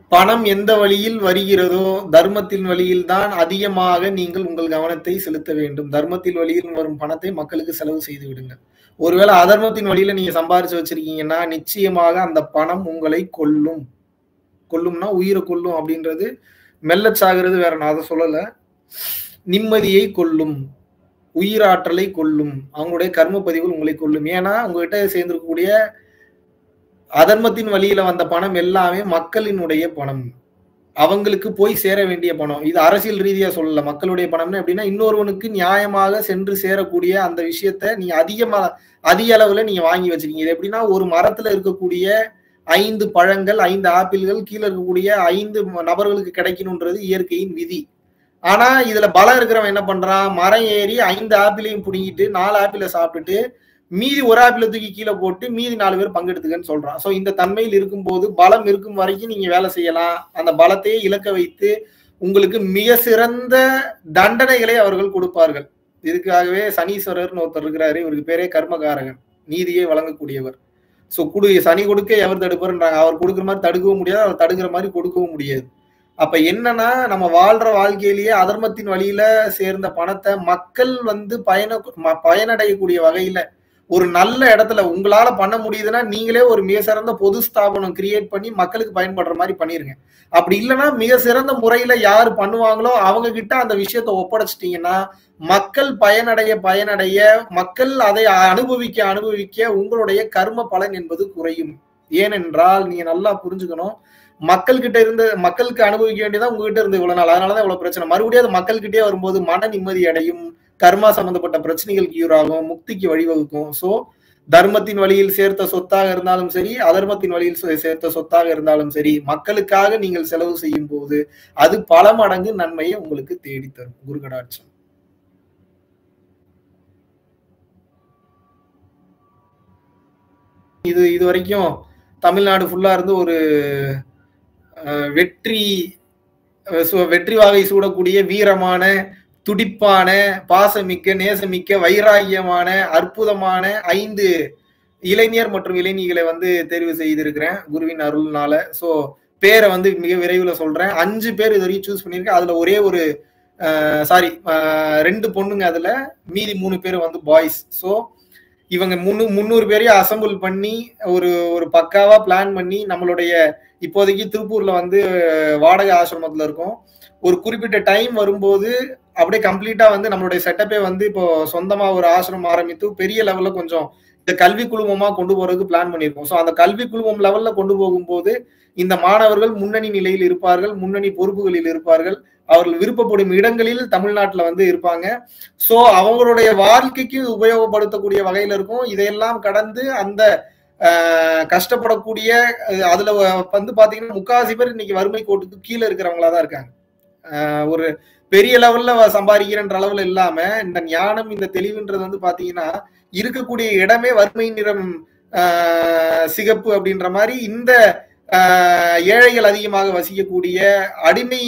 பணம் எந்த வழியில் வருகிறதோ தர்மத்தின் வழியில் தான் அதிகமாக நீங்கள் உங்கள் கவனத்தை செலுத்த வேண்டும் தர்மத்தின் வழியில் வரும் பணத்தை மக்களுக்கு செலவு செய்து விடுங்கள் ஒருவேளை அதர்மத்தின் வழியில நீங்க சம்பாரிச்சு வச்சிருக்கீங்கன்னா நிச்சயமாக அந்த பணம் உங்களை கொல்லும் கொல்லும்னா உயிரை கொல்லும் அப்படின்றது மெல்ல சாகிறது வேற நான் அதை சொல்லல நிம்மதியை கொல்லும் உயிராற்றலை கொல்லும் அவங்களுடைய கர்ம பதிவுகள் உங்களை கொல்லும் ஏன்னா உங்ககிட்ட சேர்ந்திருக்கக்கூடிய அதர்மத்தின் வழியில வந்த பணம் எல்லாமே மக்களினுடைய பணம் அவங்களுக்கு போய் சேர வேண்டிய பணம் இது அரசியல் ரீதியா சொல்லல மக்களுடைய பணம்னு எப்படின்னா இன்னொருவனுக்கு நியாயமாக சென்று சேரக்கூடிய அந்த விஷயத்த நீங்க அதிகமா அதிக அளவுல நீங்க வாங்கி வச்சிருக்கீங்க இது எப்படின்னா ஒரு மரத்துல இருக்கக்கூடிய ஐந்து பழங்கள் ஐந்து ஆப்பிள்கள் கீழே இருக்கக்கூடிய ஐந்து நபர்களுக்கு கிடைக்கணுன்றது இயற்கையின் விதி ஆனா இதுல பலம் இருக்கிறவன் என்ன பண்றான் மரம் ஏறி ஐந்து ஆப்பிளையும் புடுங்கிட்டு நாலு ஆப்பிளை சாப்பிட்டுட்டு மீதி ஒரு ஆப்பிள தூக்கி கீழே போட்டு மீதி நாலு பேர் பங்கெடுத்துக்கன்னு சொல்றான் சோ இந்த தன்மையில் இருக்கும்போது பலம் இருக்கும் வரைக்கும் நீங்க வேலை செய்யலாம் அந்த பலத்தையே இலக்க வைத்து உங்களுக்கு மிக சிறந்த தண்டனைகளை அவர்கள் கொடுப்பார்கள் இதுக்காகவே சனீஸ்வரர்னு ஒருத்தர் இருக்கிறாரு இவருக்கு பேரே கர்மகாரகன் நீதியை வழங்கக்கூடியவர் சோ குடு சனி கொடுக்க எவர் தடுப்பாருன்றாங்க அவர் கொடுக்குற மாதிரி தடுக்கவும் முடியாது அவர் தடுக்கிற மாதிரி கொடுக்கவும் முடியாது அப்ப என்னன்னா நம்ம வாழ்ற வாழ்க்கையிலேயே அதர்மத்தின் வழியில சேர்ந்த பணத்தை மக்கள் வந்து பயண பயனடையக்கூடிய வகையில ஒரு நல்ல இடத்துல உங்களால பண்ண முடியுதுன்னா நீங்களே ஒரு மிக சிறந்த பொது ஸ்தாபனம் கிரியேட் பண்ணி மக்களுக்கு பயன்படுற மாதிரி பண்ணிருங்க அப்படி இல்லைன்னா மிக சிறந்த முறையில யாரு பண்ணுவாங்களோ அவங்க கிட்ட அந்த விஷயத்த ஒப்படைச்சிட்டீங்கன்னா மக்கள் பயனடைய பயனடைய மக்கள் அதை அனுபவிக்க அனுபவிக்க உங்களுடைய கர்ம பலன் என்பது குறையும் ஏனென்றால் நீங்க நல்லா புரிஞ்சுக்கணும் மக்கள் கிட்ட இருந்து மக்களுக்கு அனுபவிக்க வேண்டியதான் உங்ககிட்ட இருந்து இவ்வளவு நாள் அதனாலதான் இவ்வளவு பிரச்சனை மறுபடியும் அது மக்கள் கிட்டே வரும்போது மன நிம்மதி அடையும் கர்மா சம்பந்தப்பட்ட பிரச்சனைகள் கியூர் ஆகும் முக்திக்கு வழிவகுக்கும் சோ தர்மத்தின் வழியில் சேர்த்த சொத்தாக இருந்தாலும் சரி அதர்மத்தின் வழியில் சேர்த்த சொத்தாக இருந்தாலும் சரி மக்களுக்காக நீங்கள் செலவு செய்யும் போது அது பல மடங்கு நன்மையை உங்களுக்கு தேடித்தரும் குரு கடாட்சம் இது இது வரைக்கும் தமிழ்நாடு ஃபுல்லா இருந்து ஒரு வெற்றி வெற்றி வாகை சூடக்கூடிய வீரமான துடிப்பான பாசமிக்க நேசமிக்க வைராகியமான அற்புதமான ஐந்து இளைஞர் மற்றும் இளைஞர்களை வந்து தேர்வு செய்திருக்கிறேன் குருவின் அருள்னால ஸோ பேரை வந்து மிக விரைவில் சொல்றேன் அஞ்சு பேர் இது வரைக்கும் சூஸ் பண்ணியிருக்கேன் அதுல ஒரே ஒரு சாரி ரெண்டு பொண்ணுங்க அதுல மீதி மூணு பேர் வந்து பாய்ஸ் ஸோ இவங்க முன்னூ முந்நூறு பேரையும் அசம்பிள் பண்ணி ஒரு ஒரு பக்காவா பிளான் பண்ணி நம்மளுடைய இப்போதைக்கு திருப்பூர்ல வந்து வாடகை ஆசிரமத்துல இருக்கும் ஒரு குறிப்பிட்ட டைம் வரும்போது அப்படியே கம்ப்ளீட்டா வந்து நம்மளுடைய செட்டப்பே வந்து இப்போ சொந்தமா ஒரு ஆசிரமம் ஆரம்பித்து பெரிய லெவல்ல கொஞ்சம் இந்த கல்வி குழுமமா கொண்டு போறதுக்கு பிளான் பண்ணியிருக்கோம் ஸோ அந்த கல்வி குழுமம் லெவல்ல கொண்டு போகும்போது இந்த மாணவர்கள் முன்னணி நிலையில் இருப்பார்கள் முன்னணி பொறுப்புகளில் இருப்பார்கள் அவர்கள் விருப்பப்படும் இடங்களில் தமிழ்நாட்டில் வந்து இருப்பாங்க ஸோ அவங்களுடைய வாழ்க்கைக்கு உபயோகப்படுத்தக்கூடிய வகையில இருக்கும் இதையெல்லாம் கடந்து அந்த கஷ்டப்படக்கூடிய அதுல வந்து பாத்தீங்கன்னா முக்காசி பேர் இன்னைக்கு வறுமை கோட்டுக்கு கீழே இருக்கிறவங்களா தான் இருக்காங்க ஒரு பெரிய லெவல்ல சம்பாதிக்கிறன்ற அளவுல இல்லாம இந்த ஞானம் இந்த தெளிவுன்றது வந்து பாத்தீங்கன்னா இருக்கக்கூடிய இடமே வறுமை நிறம் சிகப்பு அப்படின்ற மாதிரி இந்த ஏழைகள் அதிகமாக வசிக்கக்கூடிய அடிமை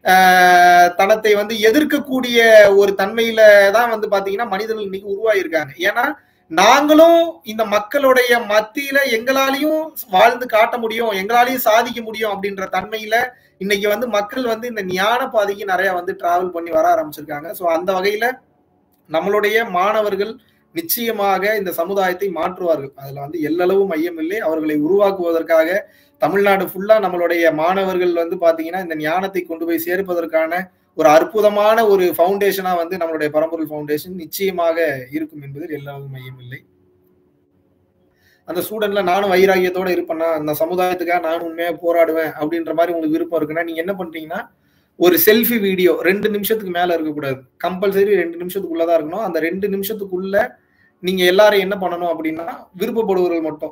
தனத்தை வந்து எதிர்க்கக்கூடிய ஒரு தன்மையில தான் வந்து பாத்தீங்கன்னா மனிதர்கள் இன்னைக்கு உருவாயிருக்காங்க ஏன்னா நாங்களும் இந்த மக்களுடைய மத்தியில எங்களாலையும் வாழ்ந்து காட்ட முடியும் எங்களாலையும் சாதிக்க முடியும் அப்படின்ற தன்மையில இன்னைக்கு வந்து மக்கள் வந்து இந்த ஞான பாதைக்கு நிறைய வந்து டிராவல் பண்ணி வர ஆரம்பிச்சிருக்காங்க ஸோ அந்த வகையில நம்மளுடைய மாணவர்கள் நிச்சயமாக இந்த சமுதாயத்தை மாற்றுவார்கள் அதுல வந்து எல்லளவு மையம் இல்லை அவர்களை உருவாக்குவதற்காக தமிழ்நாடு ஃபுல்லா நம்மளுடைய மாணவர்கள் வந்து பாத்தீங்கன்னா இந்த ஞானத்தை கொண்டு போய் சேர்ப்பதற்கான ஒரு அற்புதமான ஒரு ஃபவுண்டேஷனா வந்து நம்மளுடைய பரம்பொருள் ஃபவுண்டேஷன் நிச்சயமாக இருக்கும் என்பதில் எல்லளவு மையம் இல்லை அந்த ஸ்டூடெண்ட்ல நானும் வைராகியத்தோட இருப்பேன்னா அந்த சமுதாயத்துக்காக நானும் உண்மையா போராடுவேன் அப்படின்ற மாதிரி உங்களுக்கு விருப்பம் இருக்குன்னா நீங்க என்ன பண்றீங்கன்னா ஒரு செல்ஃபி வீடியோ ரெண்டு நிமிஷத்துக்கு மேல இருக்கக்கூடாது கம்பல்சரி ரெண்டு நிமிஷத்துக்குள்ளதான் இருக்கணும் அந்த ரெண்டு நிமிஷத்துக்குள்ள நீங்க எல்லாரும் என்ன பண்ணணும் அப்படின்னா விருப்பப்படுவர்கள் மட்டும்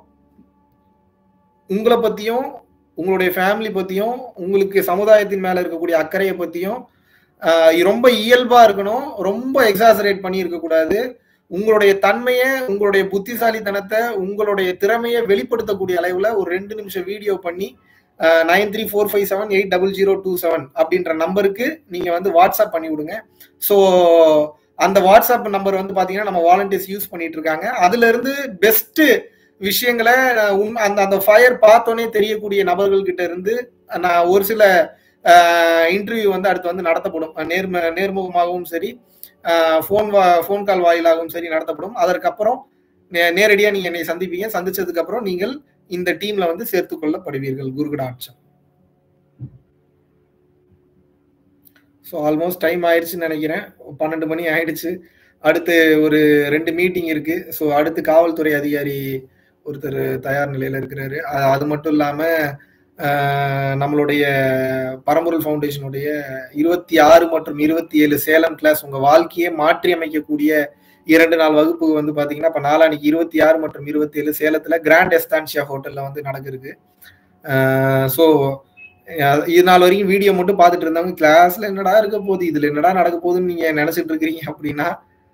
உங்களை பத்தியும் உங்களுடைய ஃபேமிலி பத்தியும் உங்களுக்கு சமுதாயத்தின் மேல இருக்கக்கூடிய அக்கறையை பத்தியும் ரொம்ப இயல்பா இருக்கணும் ரொம்ப எக்ஸாசரேட் பண்ணி இருக்கக்கூடாது உங்களுடைய தன்மையை உங்களுடைய புத்திசாலித்தனத்தை உங்களுடைய திறமையை வெளிப்படுத்தக்கூடிய அளவுல ஒரு ரெண்டு நிமிஷம் வீடியோ பண்ணி nine three four five seven eight double zero two seven அப்படின்ற நம்பருக்கு நீங்க வந்து வாட்ஸ்அப் பண்ணி விடுங்க ஸோ அந்த வாட்ஸ்அப் நம்பர் வந்து பாத்தீங்கன்னா நம்ம வாலண்டியர்ஸ் யூஸ் பண்ணிட்டு இருக்காங்க அதுல இருந்து பெஸ்ட் விஷயங்களை அந்த அந்த ஃபயர் பார்த்தோன்னே தெரியக்கூடிய நபர்கள் கிட்ட இருந்து நான் ஒரு சில இன்டர்வியூ வந்து அடுத்து வந்து நடத்தப்படும் நேர்ம நேர்முகமாகவும் சரி ஃபோன் வா ஃபோன் கால் வாயிலாகவும் சரி நடத்தப்படும் அதற்கப்புறம் நே- நேரடியா நீங்க என்னை சந்திப்பீங்க சந்திச்சதுக்கு அப்புறம் நீங்கள் இந்த டீம்ல வந்து சேர்த்துக் கொள்ளப்படுவீர்கள் குருகுட ஆட்சம் ஸோ ஆல்மோஸ்ட் டைம் ஆயிடுச்சுன்னு நினைக்கிறேன் பன்னெண்டு மணி ஆயிடுச்சு அடுத்து ஒரு ரெண்டு மீட்டிங் இருக்கு ஸோ அடுத்து காவல்துறை அதிகாரி ஒருத்தர் தயார் நிலையில இருக்கிறாரு அ- அது மட்டும் இல்லாம ஆஹ், நம்மளுடைய பரம்பொருள் ஃபவுண்டேஷனுடைய இருபத்தி ஆறு மற்றும் இருபத்தி ஏழு சேலம் கிளாஸ் உங்க வாழ்க்கையை மாற்றி அமைக்கக்கூடிய இரண்டு நாள் வகுப்பு வந்து பாத்தீங்கன்னா இப்ப நாளானிக்கு இருபத்தி ஆறு மற்றும் இருபத்தி ஏழு சேலத்துல கிராண்ட் எஸ்தான்ஷியா ஹோட்டல்ல வந்து நடக்குது ஸோ இது நாள் வரைக்கும் வீடியோ மட்டும் பார்த்துட்டு இருந்தவங்க கிளாஸ்ல என்னடா இருக்க போகுது இதுல என்னடா நடக்க போகுதுன்னு நீங்க நினைச்சிட்டு இருக்கிறீங்க அப்படின்னா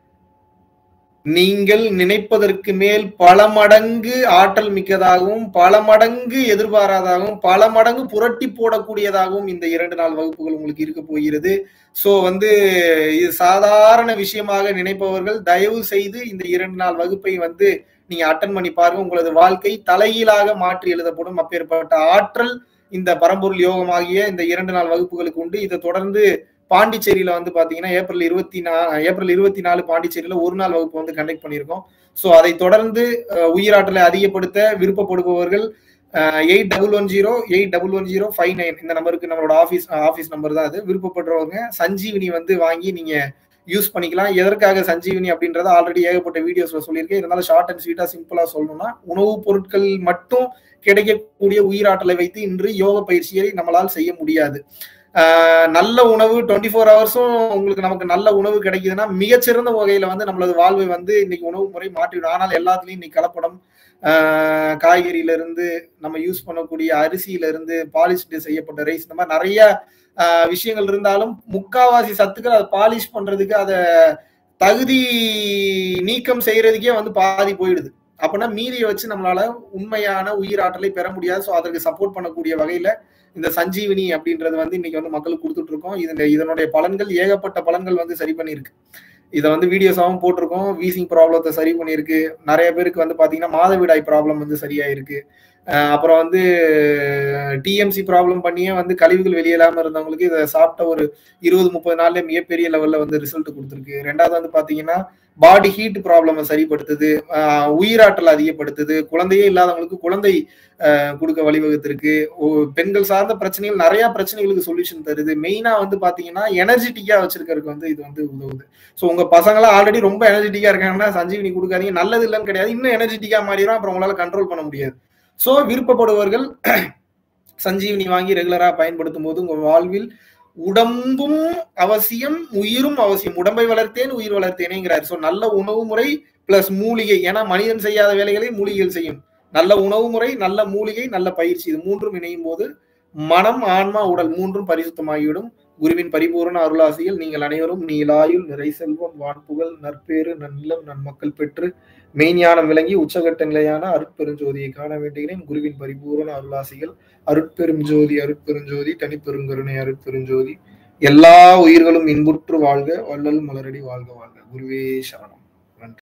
நீங்கள் நினைப்பதற்கு மேல் பல மடங்கு ஆற்றல் மிக்கதாகவும் பல மடங்கு எதிர்பாராதாகவும் பல மடங்கு புரட்டி போடக்கூடியதாகவும் இந்த இரண்டு நாள் வகுப்புகள் உங்களுக்கு இருக்க போகிறது சோ வந்து இது சாதாரண விஷயமாக நினைப்பவர்கள் தயவு செய்து இந்த இரண்டு நாள் வகுப்பை வந்து நீங்க அட்டன் பண்ணி பாருங்க உங்களது வாழ்க்கை தலைகீழாக மாற்றி எழுதப்படும் அப்பேற்பட்ட ஆற்றல் இந்த பரம்பொருள் யோகமாகிய இந்த இரண்டு நாள் வகுப்புகளுக்கு உண்டு இதை தொடர்ந்து பாண்டிச்சேரியில வந்து பாத்தீங்கன்னா ஏப்ரல் இருபத்தி நா ஏப்ரல் இருபத்தி நாலு பாண்டிச்சேரியில ஒரு நாள் வகுப்பு வந்து கண்டக்ட் பண்ணியிருக்கோம் ஸோ அதை தொடர்ந்து அஹ், உயிராற்றலை அதிகப்படுத்த விருப்பப்படுபவர்கள் eight double one zero eight double one zero five nine இந்த நம்பருக்கு நம்மளோட ஆஃபீஸ் ஆஃபீஸ் நம்பர் தான் அது விருப்பப்படுறவங்க சஞ்சீவினி வந்து வாங்கி நீங்க யூஸ் பண்ணிக்கலாம் எதற்காக சஞ்சீவினி அப்படின்றத ஆல்ரெடி ஏகப்பட்ட வீடியோஸ்ல சொல்லியிருக்கேன் இருந்தாலும் ஷார்ட் அண்ட் ஸ்வீட்டா சிம்பிளா சொல்லணும்னா உணவுப் பொருட்கள் மட்டும் கிடைக்கக்கூடிய உயிராற்றலை வைத்து இன்று யோக பயிற்சியை நம்மளால் செய்ய முடியாது ஆஹ் நல்ல உணவு டுவெண்ட்டி ஃபோர் ஹவர்ஸும் உங்களுக்கு நமக்கு நல்ல உணவு கிடைக்குதுன்னா மிகச்சிறந்த வகையில வந்து நம்மளது வாழ்வை வந்து இன்னைக்கு உணவு முறை மாற்றிவிடும் ஆனால் எல்லாத்துலயும் இன்னைக்கு கலப்படம் ஆஹ் காய்கறியில இருந்து நம்ம யூஸ் பண்ணக்கூடிய அரிசியில இருந்து பாலிஷ்டு செய்யப்பட்ட ரைஸ் இந்த மாதிரி நிறைய ஆஹ் விஷயங்கள் இருந்தாலும் முக்காவாசி சத்துக்கள் அதை பாலிஷ் பண்றதுக்கு அதை தகுதி நீக்கம் செய்யறதுக்கே வந்து பாதி போயிடுது அப்படின்னா மீதியை வச்சு நம்மளால உண்மையான உயிராற்றலை பெற முடியாது ஸோ அதற்கு சப்போர்ட் பண்ணக்கூடிய வகையில இந்த சஞ்சீவினி அப்படின்றது வந்து இன்னைக்கு வந்து மக்களுக்கு கொடுத்துட்டு இருக்கோம் இது இதனுடைய பலன்கள் ஏகப்பட்ட பலன்கள் வந்து சரி பண்ணியிருக்கு இதை வந்து வீடியோஸாகவும் போட்டிருக்கோம் வீசிங் ப்ராப்ளத்தை சரி பண்ணியிருக்கு நிறைய பேருக்கு வந்து பாத்தீங்கன்னா மாதவிடாய் ப்ராப்ளம் வந்து சரியாயிருக்கு அஹ் அப்புறம் வந்து டிஎம்சி ப்ராப்ளம் பண்ணியே வந்து கழிவுகள் வெளியேறாம இருந்தவங்களுக்கு இதை சாப்பிட்ட ஒரு இருபது முப்பது நாள்ல மிகப்பெரிய லெவல்ல வந்து ரிசல்ட் கொடுத்துருக்கு ரெண்டாவது வந்து பாத்தீங்கன்னா பாடி ஹீட் ப்ராப்ளமை சரிப்படுத்துது ஆஹ் உயிராற்றல் அதிகப்படுத்துது குழந்தையே இல்லாதவங்களுக்கு குழந்தை ஆஹ் கொடுக்க வழிவகுத்திருக்கு ஒ- பெண்கள் சார்ந்த பிரச்சனைகள் நிறைய பிரச்சனைகளுக்கு சொல்யூஷன் தருது மெயினா வந்து பாத்தீங்கன்னா எனர்ஜெட்டிக்கா வச்சிருக்கிறதுக்கு வந்து இது வந்து உதவுது ஸோ உங்க பசங்களாம் ஆல்ரெடி ரொம்ப எனர்ஜெட்டிக்கா இருக்காங்கன்னா சஞ்சீவினி கொடுக்காதீங்க நல்லது இல்லைன்னு கிடையாது இன்னும் எனர்ஜெட்டிக்கா மாறிடும் அப்புறம் உங்களால கண்ட்ரோல் பண்ண முடியாது ஸோ விருப்பப்படுபவர்கள் சஞ்சீவினி வாங்கி ரெகுலரா பயன்படுத்தும் போது உங்க வாழ்வில் உடம்பும் அவசியம் உயிரும் அவசியம் உடம்பை வளர்த்தேன் உயிர் வளர்த்தேனேங்கிறார் ஸோ நல்ல உணவு முறை பிளஸ் மூலிகை ஏன்னா மனிதன் செய்யாத வேலைகளை மூலிகைகள் செய்யும் நல்ல உணவு முறை நல்ல மூலிகை நல்ல பயிற்சி இது மூன்றும் இணையும் போது மனம் ஆன்மா உடல் மூன்றும் பரிசுத்தமாகிவிடும் குருவின் பரிபூரண அருளாசியில் நீங்கள் அனைவரும் நீலாயுள் நிறை செல்வம் வான்புகழ் நற்பேறு நன்னிலம் நன்மக்கள் பெற்று மெய்ஞானம் விளங்கி உச்சகட்ட நிலையான அருட்பெருஞ்சோதியை காண வேண்டுகிறேன் குருவின் பரிபூரண அருளாசிகள் அருட்பெரும் ஜோதி அருட்பெருஞ்சோதி தனிப்பெருங்கருணை அருட்பெருஞ்சோதி எல்லா உயிர்களும் இன்புற்று வாழ்க வள்ளல் மலரடி வாழ்க வாழ்க குருவே சரணம்